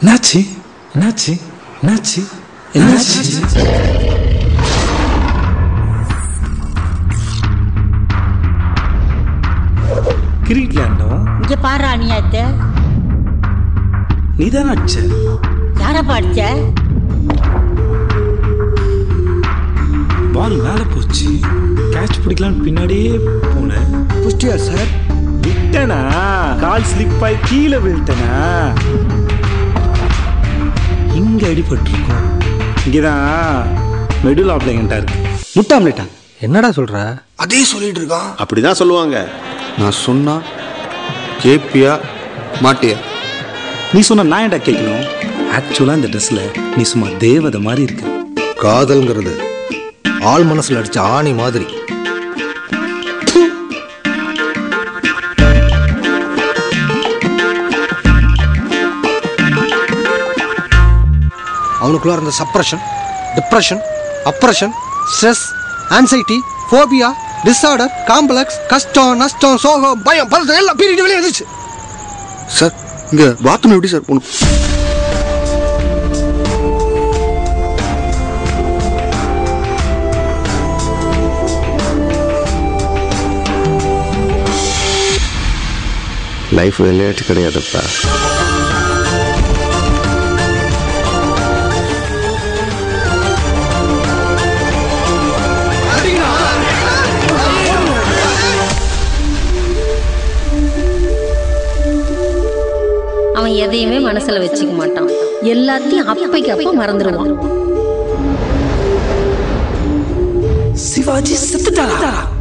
என்னாச்சு என்னாச்சு என்னாச்சு என்னாச்சு கிரிக்கெட் விளையாண்டோம் இங்க பாரு அநியாயத்தை நீ தானே அடிச்ச யாரப்பா அடிச்ச பால் மேலே போச்சு கேட்ச் பிடிக்கலான்னு பின்னாடியே போனேன் புஷ்டியா சார் விட்டனா கால் ஸ்லிப் ஆகி கீழே விழுட்டனா இங்க அடிபட்டிருக்கோம் இங்கதான் மெடுல் ஆப்ளைங்கண்டா இருக்கு முட்டை ஆம்லேட்டா என்னடா சொல்ற அதே சொல்லிட்டு இருக்கான் அப்படிதான் சொல்லுவாங்க நான் சொன்னா கேப்பியா மாட்டியா நீ சொன்ன நான் ஏன்டா கேட்கணும் ஆக்சுவலா இந்த ட்ரெஸ்ல நீ சும்மா தேவதை மாதிரி இருக்க காதல்ங்கிறது ஆள் மனசுல அடிச்ச ஆணி மாதிரி அவனுக்குள்ள இருந்த suppression depression oppression stress anxiety phobia disorder complex கஷ்டம் நஷ்டம் சோகம் பயம் பலத்தை எல்லாம் பீரிட்டு வெளியே வந்துச்சு சார் இங்க பாத்ரூம் எப்படி சார் போகணும் லைஃப் விளையாட்டு கிடையாதுப்பா அவன் எதையுமே மனசுல வச்சுக்க மாட்டான் எல்லாத்தையும் அப்பைக்கு அப்ப மறந்துடுவான் சிவாஜி செத்துட்டாரா